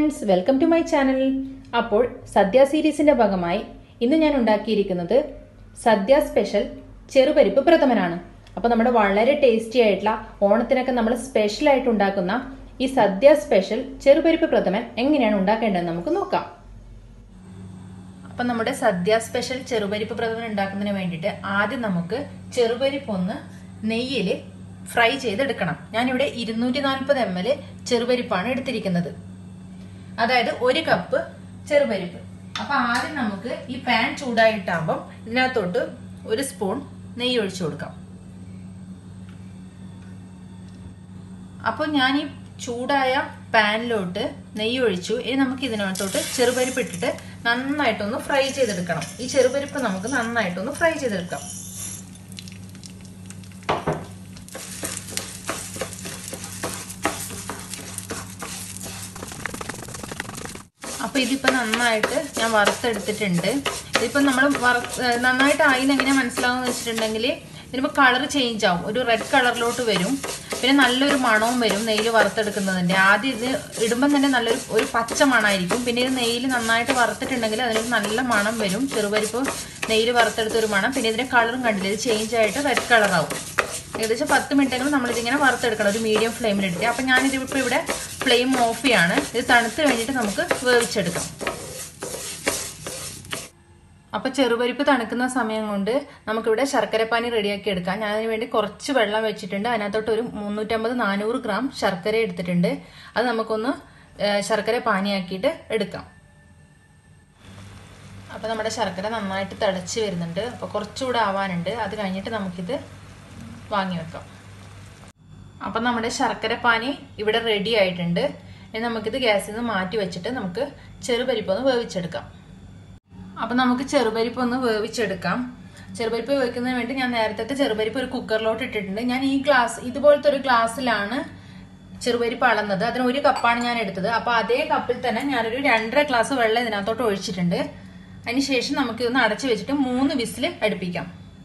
friends welcome to my channel അപ്പോൾ സദ്യ സീരീസിന്റെ ഭാഗമായി ഇന്ന് ഞാൻ ഉണ്ടാക്കിയിരിക്കുന്നത് സദ്യ സ്പെഷ്യൽ ചെറുപരിപ്പ് പ്രഥമനാണ് അപ്പോൾ നമ്മുടെ വളരെ ടേസ്റ്റി ആയിട്ടുള്ള ഓണത്തിനൊക്കെ നമ്മൾ സ്പെഷ്യൽ ആയിട്ട് ഉണ്ടാക്കുന്ന ഈ സദ്യ സ്പെഷ്യൽ ചെറുപരിപ്പ് പ്രഥമൻ എങ്ങനെയാണ് ഉണ്ടാക്കേണ്ടതെന്ന് നമുക്ക് നോക്കാം അപ്പം നമ്മുടെ സദ്യ സ്പെഷ്യൽ ചെറുപരിപ്പ് പ്രഥമൻ ഉണ്ടാക്കുന്നതിന് വേണ്ടിയിട്ട് ആദ്യം നമുക്ക് ചെറുപരിപ്പ് ഒന്ന് നെയ്യിൽ ഫ്രൈ ചെയ്തെടുക്കണം ഞാനിവിടെ ഇരുന്നൂറ്റി നാൽപ്പത് എം എൽ ചെറുപരിപ്പാണ് എടുത്തിരിക്കുന്നത് അതായത് ഒരു കപ്പ് ചെറുപരിപ്പ് അപ്പൊ ആദ്യം നമുക്ക് ഈ പാൻ ചൂടായിട്ടാകുമ്പം ഇതിനകത്തോട്ട് ഒരു സ്പൂൺ നെയ്യ് ഒഴിച്ചു കൊടുക്കാം അപ്പോൾ ഞാൻ ഈ ചൂടായ പാനിലോട്ട് നെയ്യ് ഒഴിച്ചു ഇനി നമുക്ക് ഇതിനകത്തോട്ട് ചെറുപരിപ്പ് ഇട്ടിട്ട് നന്നായിട്ടൊന്ന് ഫ്രൈ ചെയ്തെടുക്കണം ഈ ചെറുപരിപ്പ് നമുക്ക് നന്നായിട്ടൊന്ന് ഫ്രൈ ചെയ്തെടുക്കാം അപ്പൊ ഇതിപ്പോ നന്നായിട്ട് ഞാൻ വറുത്തെടുത്തിട്ടുണ്ട് ഇതിപ്പോ നമ്മൾ നന്നായിട്ട് ആയിന്ന് എങ്ങനെ മനസ്സിലാവുന്ന വെച്ചിട്ടുണ്ടെങ്കിൽ ഇതിനിപ്പോ കളർ ചേഞ്ച് ആവും ഒരു റെഡ് കളറിലോട്ട് വരും പിന്നെ നല്ലൊരു മണവും വരും നെയ്യിൽ വറുത്തെടുക്കുന്നതിന്റെ ആദ്യം ഇത് ഇടുമ്പം തന്നെ നല്ലൊരു ഒരു പച്ച മണമായിരിക്കും പിന്നെ ഇത് നെയ്യിൽ നന്നായിട്ട് വറുത്തിട്ടുണ്ടെങ്കിൽ അതിനൊരു നല്ല മണം വരും ചെറുപരിപ്പ് നെയ്യിൽ വറുത്തെടുത്ത ഒരു മണം പിന്നെ ഇതിന്റെ കളറും കണ്ടില്ല ഇത് ചേഞ്ച് ആയിട്ട് റെഡ് കളറാവും ഏകദേശം പത്ത് മിനിറ്റെങ്കിലും നമ്മളിതിങ്ങനെ വറുത്തെടുക്കണം ഒരു മീഡിയം ഫ്ലെയിമിലിട്ട് അപ്പം ഞാനിതിപ്പോൾ ഇവിടെ ഫ്ലെയിം ഓഫ് ചെയ്യാണ് ഇത് തണുത്ത് കഴിഞ്ഞിട്ട് നമുക്ക് വേവിച്ചെടുക്കാം അപ്പൊ ചെറുപരിപ്പ് തണുക്കുന്ന സമയം കൊണ്ട് നമുക്കിവിടെ ശർക്കരപ്പാനി റെഡിയാക്കി എടുക്കാം ഞാൻ അതിന് വേണ്ടി കുറച്ച് വെള്ളം വെച്ചിട്ടുണ്ട് അതിനകത്തോട്ട് ഒരു മുന്നൂറ്റമ്പത് നാനൂറ് ഗ്രാം ശർക്കര എടുത്തിട്ടുണ്ട് അത് നമുക്കൊന്ന് ശർക്കര പാനിയാക്കിയിട്ട് എടുക്കാം അപ്പൊ നമ്മുടെ ശർക്കര നന്നായിട്ട് തിളച്ച് വരുന്നുണ്ട് അപ്പൊ കുറച്ചുകൂടെ ആവാനുണ്ട് അത് കഴിഞ്ഞിട്ട് നമുക്കിത് വാങ്ങി വെക്കാം അപ്പം നമ്മുടെ ശർക്കര പാനി ഇവിടെ റെഡി ആയിട്ടുണ്ട് ഇനി നമുക്കിത് ഗ്യാസിൽ നിന്ന് മാറ്റി വെച്ചിട്ട് നമുക്ക് ചെറുപരിപ്പ് ഒന്ന് വേവിച്ചെടുക്കാം അപ്പം നമുക്ക് ചെറുപരിപ്പ് ഒന്ന് വേവിച്ചെടുക്കാം ചെറുപരിപ്പ് വേവിക്കുന്നതിന് വേണ്ടി ഞാൻ നേരത്തെ ചെറുപരിപ്പ് ഒരു കുക്കറിലോട്ട് ഇട്ടിട്ടുണ്ട് ഞാൻ ഈ ഗ്ലാസ് ഇതുപോലത്തെ ഒരു ഗ്ലാസ്സിലാണ് ചെറുപരിപ്പ് അളന്നത് അതിന് ഒരു കപ്പാണ് ഞാൻ എടുത്തത് അപ്പോൾ അതേ കപ്പിൽ തന്നെ ഞാനൊരു രണ്ടര ഗ്ലാസ് വെള്ളം ഇതിനകത്തോട്ട് ഒഴിച്ചിട്ടുണ്ട് അതിനുശേഷം നമുക്ക് ഇതൊന്ന് അടച്ചു വെച്ചിട്ട് മൂന്ന് വിസിൽ അടുപ്പിക്കാം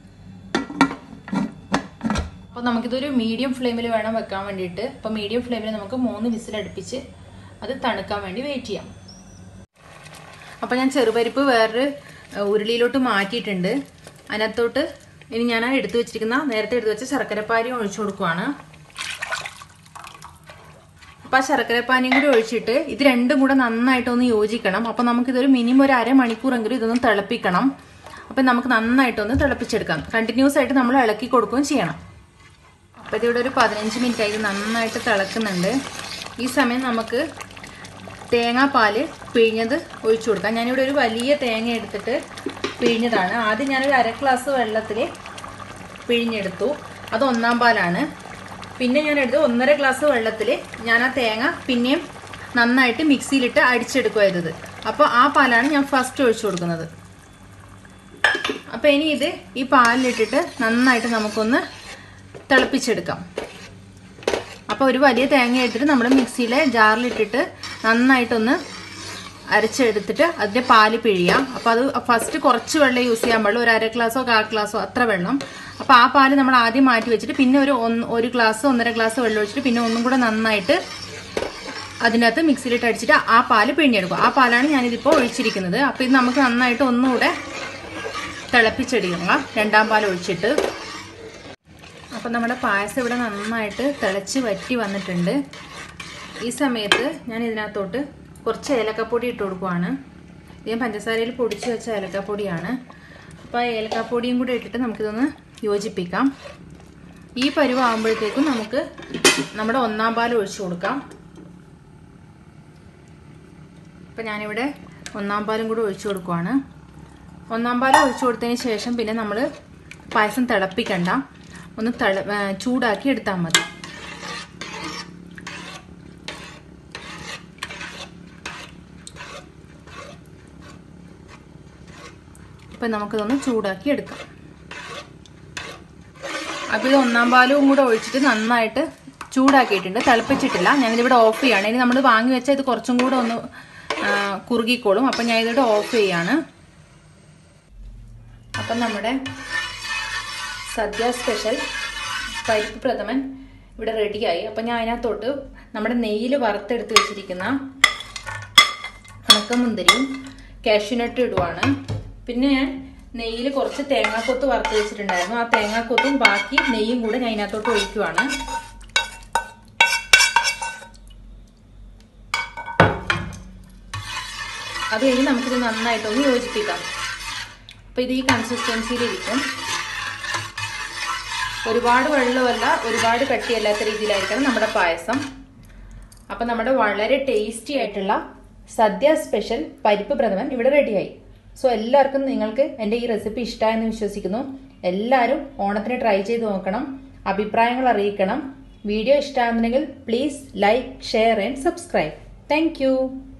അപ്പോൾ നമുക്കിതൊരു മീഡിയം ഫ്ലെയിമിൽ വേണം വെക്കാൻ വേണ്ടിയിട്ട് അപ്പോൾ മീഡിയം ഫ്ലെയിമിൽ നമുക്ക് മൂന്ന് വിസിൽ അടുപ്പിച്ച് അത് തണുക്കാൻ വേണ്ടി വെയിറ്റ് ചെയ്യാം അപ്പോൾ ഞാൻ ചെറുപരിപ്പ് വേറൊരു ഉരുളിയിലോട്ട് മാറ്റിയിട്ടുണ്ട് അതിനകത്തോട്ട് ഇനി ഞാൻ എടുത്തു വെച്ചിരിക്കുന്ന നേരത്തെ എടുത്തു വെച്ച ശർക്കരപ്പാനി ഒഴിച്ചു കൊടുക്കുവാണ് അപ്പോൾ ആ ശർക്കരപ്പാനിയും കൂടി ഒഴിച്ചിട്ട് ഇത് രണ്ടും കൂടെ നന്നായിട്ടൊന്ന് യോജിക്കണം അപ്പോൾ നമുക്കിതൊരു മിനിമം ഒരു അരമണിക്കൂറെങ്കിലും ഇതൊന്ന് തിളപ്പിക്കണം അപ്പം നമുക്ക് നന്നായിട്ടൊന്ന് തിളപ്പിച്ചെടുക്കാം കണ്ടിന്യൂസ് ആയിട്ട് നമ്മൾ ഇളക്കി കൊടുക്കുകയും ചെയ്യണം അപ്പോൾ ഇതിവിടെ ഒരു പതിനഞ്ച് മിനിറ്റ് ആയിട്ട് നന്നായിട്ട് തിളക്കുന്നുണ്ട് ഈ സമയം നമുക്ക് തേങ്ങാപ്പാൽ പിഴിഞ്ഞത് ഒഴിച്ചു കൊടുക്കാം ഞാനിവിടെ ഒരു വലിയ തേങ്ങ എടുത്തിട്ട് പിഴിഞ്ഞതാണ് ആദ്യം ഞാനൊരു അര ഗ്ലാസ് വെള്ളത്തിൽ പിഴിഞ്ഞെടുത്തു അത് ഒന്നാം പാലാണ് പിന്നെ ഞാൻ എടുത്ത് ഒന്നര ഗ്ലാസ് വെള്ളത്തിൽ ഞാൻ ആ തേങ്ങ പിന്നെയും നന്നായിട്ട് മിക്സിയിലിട്ട് അടിച്ചെടുക്കുമായിരുന്നത് അപ്പോൾ ആ പാലാണ് ഞാൻ ഫസ്റ്റ് ഒഴിച്ചു കൊടുക്കുന്നത് അപ്പോൾ ഇനി ഇത് ഈ പാലിലിട്ടിട്ട് നന്നായിട്ട് നമുക്കൊന്ന് തിളപ്പിച്ചെടുക്കാം അപ്പോൾ ഒരു വലിയ തേങ്ങ എടുത്തിട്ട് നമ്മൾ മിക്സിയിലെ ജാറിലിട്ടിട്ട് നന്നായിട്ടൊന്ന് അരച്ചെടുത്തിട്ട് അതിൻ്റെ പാല് പിഴിയാം അപ്പോൾ അത് ഫസ്റ്റ് കുറച്ച് വെള്ളം യൂസ് ചെയ്യാൻ പാടുള്ളൂ ഒരു അര ഗ്ലാസോ കാൽ ഗ്ലാസോ അത്ര വെള്ളം അപ്പോൾ ആ പാല് നമ്മൾ ആദ്യം മാറ്റി വെച്ചിട്ട് പിന്നെ ഒരു ഒരു ഗ്ലാസ് ഒന്നര ഗ്ലാസ് വെള്ളം ഒഴിച്ചിട്ട് പിന്നെ ഒന്നും കൂടെ നന്നായിട്ട് അതിനകത്ത് മിക്സിയിലിട്ട് അടിച്ചിട്ട് ആ പാല് പിഴിഞ്ഞെടുക്കും ആ പാലാണ് ഞാനിതിപ്പോൾ ഒഴിച്ചിരിക്കുന്നത് അപ്പോൾ ഇത് നമുക്ക് നന്നായിട്ട് ഒന്നുകൂടെ തിളപ്പിച്ചെടുക്കുക രണ്ടാം പാൽ ഒഴിച്ചിട്ട് അപ്പം നമ്മുടെ പായസം ഇവിടെ നന്നായിട്ട് തിളച്ച് വറ്റി വന്നിട്ടുണ്ട് ഈ സമയത്ത് ഞാൻ ഇതിനകത്തോട്ട് കുറച്ച് ഏലക്കപ്പൊടി ഇട്ട് കൊടുക്കുവാണ് ഇത് ഞാൻ പഞ്ചസാരയിൽ പൊടിച്ച് വെച്ച ഏലക്കപ്പൊടിയാണ് അപ്പോൾ ആ ഏലക്കപ്പൊടിയും കൂടി ഇട്ടിട്ട് നമുക്കിതൊന്ന് യോജിപ്പിക്കാം ഈ പരുവാകുമ്പോഴത്തേക്കും നമുക്ക് നമ്മുടെ ഒന്നാം പാൽ ഒഴിച്ചു കൊടുക്കാം അപ്പം ഞാനിവിടെ ഒന്നാം പാലും കൂടി ഒഴിച്ചു കൊടുക്കുവാണ് ഒന്നാം പാൽ ഒഴിച്ചു കൊടുത്തതിന് ശേഷം പിന്നെ നമ്മൾ പായസം തിളപ്പിക്കണ്ട ഒന്ന് തള ചൂടാക്കി എടുത്താൽ മതി ഇപ്പം നമുക്കിതൊന്ന് ചൂടാക്കി എടുക്കാം അപ്പോൾ ഇത് ഒന്നാം പാലും കൂടെ ഒഴിച്ചിട്ട് നന്നായിട്ട് ചൂടാക്കിയിട്ടുണ്ട് തിളപ്പിച്ചിട്ടില്ല ഞാനിതിവിടെ ഓഫ് ചെയ്യാണ് ഇനി നമ്മൾ വാങ്ങി വെച്ചാൽ ഇത് കുറച്ചും കൂടെ ഒന്ന് കുറുകിക്കോളും അപ്പം ഞാൻ ഇതിവിടെ ഓഫ് ചെയ്യാണ് അപ്പം നമ്മുടെ സദ്യ സ്പെഷ്യൽ പരിപ്പ് പ്രഥമൻ ഇവിടെ റെഡിയായി അപ്പം ഞാൻ അതിനകത്തോട്ട് നമ്മുടെ നെയ്യിൽ വറുത്തെടുത്ത് വെച്ചിരിക്കുന്ന ഉണക്കമുന്തിരിയും കാഷ്യൂനട്ട് ഇടുവാണ് പിന്നെ ഞാൻ നെയ്യിൽ കുറച്ച് തേങ്ങാക്കൊത്ത് വറുത്ത് വെച്ചിട്ടുണ്ടായിരുന്നു ആ തേങ്ങാക്കൊത്തും ബാക്കി നെയ്യും കൂടെ ഞാൻ അതിനകത്തോട്ട് ഒഴിക്കുവാണ് അത് കഴിഞ്ഞ് നമുക്കിത് നന്നായിട്ടൊന്ന് യോജിപ്പിക്കാം അപ്പൊ ഇത് ഈ കൺസിസ്റ്റൻസിയിലിരിക്കും ഒരുപാട് വെള്ളമല്ല ഒരുപാട് കട്ടിയല്ലാത്ത രീതിയിലായിരിക്കണം നമ്മുടെ പായസം അപ്പൊ നമ്മുടെ വളരെ ടേസ്റ്റി ആയിട്ടുള്ള സദ്യ സ്പെഷ്യൽ പരിപ്പ് പ്രഥമൻ ഇവിടെ റെഡിയായി സോ എല്ലാവർക്കും നിങ്ങൾക്ക് എൻ്റെ ഈ റെസിപ്പി ഇഷ്ടമായെന്ന് വിശ്വസിക്കുന്നു എല്ലാവരും ഓണത്തിന് ട്രൈ ചെയ്ത് നോക്കണം അഭിപ്രായങ്ങൾ അറിയിക്കണം വീഡിയോ ഇഷ്ടമാകുന്നുണ്ടെങ്കിൽ please like share and subscribe thank